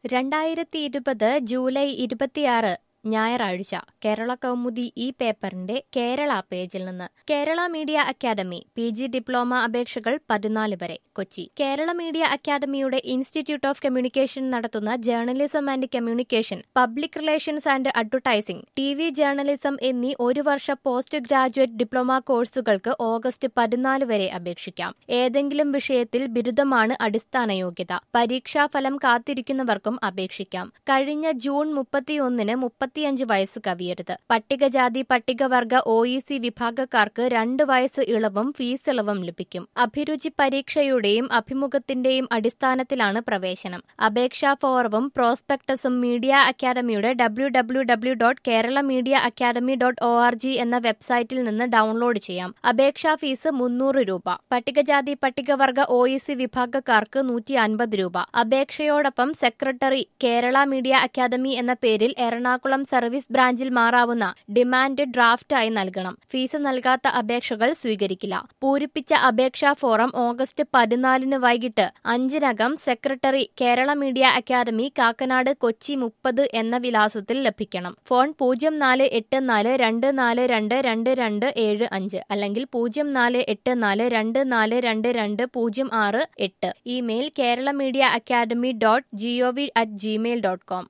രണ്ടായിരത്തി ഇരുപത് ജൂലൈ ഇരുപത്തിയാറ് ഞായറാഴ്ച കേരള കൗമുദി ഈ പേപ്പറിന്റെ കേരള പേജിൽ നിന്ന് Kerala media academy P G diploma അപേക്ഷകൾ പതിനാല് വരെ കൊച്ചി കേരള മീഡിയ അക്കാദമിയുടെ ഇൻസ്റ്റിറ്റ്യൂട്ട് ഓഫ് കമ്മ്യൂണിക്കേഷൻ നടത്തുന്ന journalism and communication public relations and advertising T V journalism എന്നീ ഒരു വർഷ പോസ്റ്റ് ഗ്രാജുവേറ്റ് ഡിപ്ലോമ കോഴ്സുകൾക്ക് ഓഗസ്റ്റ് പതിനാല് വരെ അപേക്ഷിക്കാം ഏതെങ്കിലും വിഷയത്തിൽ ബിരുദമാണ് അടിസ്ഥാന യോഗ്യത പരീക്ഷാഫലം കാത്തിരിക്കുന്നവർക്കും അപേക്ഷിക്കാം കഴിഞ്ഞ ജൂൺ മുപ്പത്തിയൊന്നിന് മുപ്പത്തിയഞ്ച് വയസ്സ് കവിയരുത് പട്ടികജാതി പട്ടികവർഗ ഒ ഇ സി വിഭാഗക്കാർക്ക് രണ്ട് വയസ്സ് ഇളവും ഫീസ് ഇളവും ലഭിക്കും അഭിരുചി പരീക്ഷയുടെയും അഭിമുഖത്തിന്റെയും അടിസ്ഥാനത്തിലാണ് പ്രവേശനം അപേക്ഷാ ഫോറവും പ്രോസ്പെക്ടസും മീഡിയ അക്കാദമിയുടെ W W W dot Kerala media academy dot O R G എന്ന വെബ്സൈറ്റിൽ നിന്ന് ഡൗൺലോഡ് ചെയ്യാം അപേക്ഷാ ഫീസ് മുന്നൂറ് രൂപ പട്ടികജാതി പട്ടികവർഗ ഒ ഇ സി വിഭാഗക്കാർക്ക് നൂറ്റി അൻപത് രൂപ അപേക്ഷയോടൊപ്പം സെക്രട്ടറി കേരള മീഡിയ അക്കാദമി എന്ന പേരിൽ എറണാകുളം സർവീസ് ബ്രാഞ്ചിൽ മാറാവുന്ന ഡിമാൻഡ് ഡ്രാഫ്റ്റായി നൽകണം ഫീസ് നൽകാത്ത അപേക്ഷകൾ സ്വീകരിക്കില്ല പൂരിപ്പിച്ച അപേക്ഷാ ഫോറം ഓഗസ്റ്റ് പതിനാലിന് വൈകിട്ട് അഞ്ചിനകം secretary Kerala media academy Kakkanad Kochi മുപ്പത് എന്ന വിലാസത്തിൽ ലഭിക്കണം ഫോൺ പൂജ്യം നാല് എട്ട് നാല് രണ്ട് നാല് രണ്ട് രണ്ട് രണ്ട് ഏഴ് അഞ്ച് അല്ലെങ്കിൽ പൂജ്യം നാല് എട്ട് നാല് രണ്ട് നാല് രണ്ട് രണ്ട് പൂജ്യം ആറ് എട്ട് email Kerala media academy dot G O V at Gmail dot com